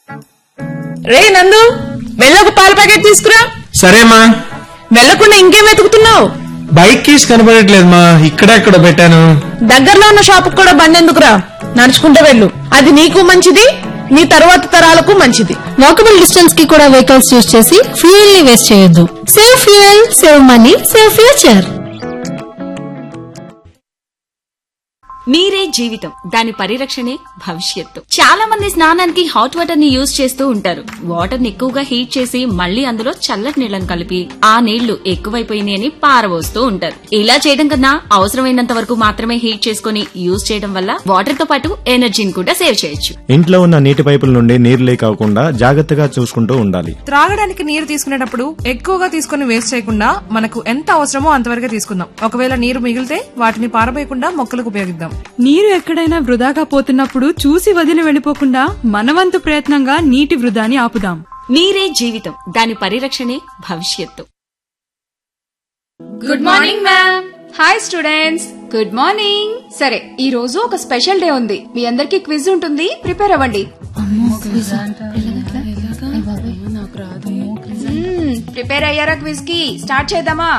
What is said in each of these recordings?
రే నందు వెళ్ళొక పాల ప్యాకెట్ తీసుకురా సరేమా వెళ్ళకుండా ఇంకేం వెతుకుతున్నావు బైక్ కీస్ కనపడట్లేదు మా ఇక్కడెక్కడ పెట్టాను దగ్గరలో ఉన్న షాప్ కూడా బండి ఎందుకురా నడుచుకుంటూ వెళ్ళు అది నీకు మంచిది నీ తరువాత తరాలకు మంచిది వాకబుల్ డిస్టెన్స్ కి కూడా వెహికల్స్ యూజ్ చేసి ఫ్యూయల్ ని వేస్ట్ చేయొద్దు save fuel save money save future నీరే జీవితం దాని పరిరక్షణే భవిష్యత్తు చాలా మంది స్నానానికి హాట్ వాటర్ ని యూజ్ చేస్తూ ఉంటారు వాటర్ ని ఎక్కువగా హీట్ చేసి మళ్ళీ అందులో చల్లటి నీళ్లను కలిపి ఆ నీళ్లు ఎక్కువైపోయినాయి అని పారబోస్తూ ఉంటారు ఇలా చేయడం కన్నా అవసరమైనంత వరకు మాత్రమే హీట్ చేసుకుని యూజ్ చేయడం వల్ల వాటర్ తో పాటు ఎనర్జీని కూడా సేవ్ చేయొచ్చు ఇంట్లో ఉన్న నీటి పైపుల నుండి నీరు లీక్ అవ్వకుండా జాగ్రత్తగా చూసుకుంటూ ఉండాలి త్రాగడానికి నీరు తీసుకునేటప్పుడు ఎక్కువగా తీసుకుని వేస్ట్ చేయకుండా మనకు ఎంత అవసరమో అంతవరకే తీసుకుందాం ఒకవేళ నీరు మిగిలితే వాటిని పారబోయకుండా మొక్కలకు ఉపయోగిద్దాం నీరు ఎక్కడైనా వృధాగా పోతున్నప్పుడు చూసి వదిలి వెళ్ళిపోకుండా మనవంతు ప్రయత్నంగా నీటి వృధాని ఆపుదాం నీరే జీవితం దాని పరిరక్షణే భవిష్యత్తు good morning ma'am hi students good morning సరే ఈ రోజు ఒక స్పెషల్ డే ఉంది మీ అందరికి క్విజ్ ఉంటుంది ప్రిపేర్ అవ్వండి ప్రిపేర్ అయ్యారా క్విజ్ కి స్టార్ట్ చేద్దామా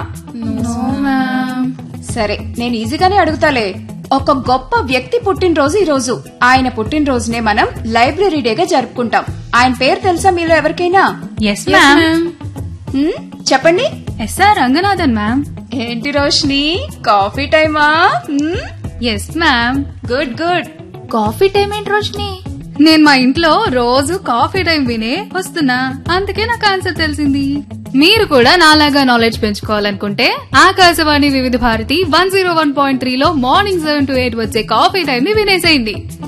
సరే నేను ఈజీగానే అడుగుతాలే ఒక గొప్ప వ్యక్తి పుట్టినరోజు ఈ రోజు ఆయన పుట్టినరోజునే మనం లైబ్రరీ డేగా జరుపుకుంటాం ఆయన పేరు తెలుసా మీలో ఎవరికైనా ఎస్ మ్యామ్ హ్మ్, చెప్పండి ఎస్ఆర్ రంగనాథన్ మ్యామ్ ఏంటి రోష్ని కాఫీ టైమా హ్మ్? Yes ma'am good good coffee time ఏంటి రోషిని నేను మా ఇంట్లో రోజు కాఫీ టైం వినే వస్తున్నా అందుకే నాకు ఆన్సర్ తెలిసింది మీరు కూడా నాలాగా నాలెడ్జ్ పెంచుకోవాలనుకుంటే Akashvani Vividh Bharati one zero one point three లో మార్నింగ్ సెవెన్ టు ఎయిట్ వచ్చే కాఫీ టైం ని వినేసేయండి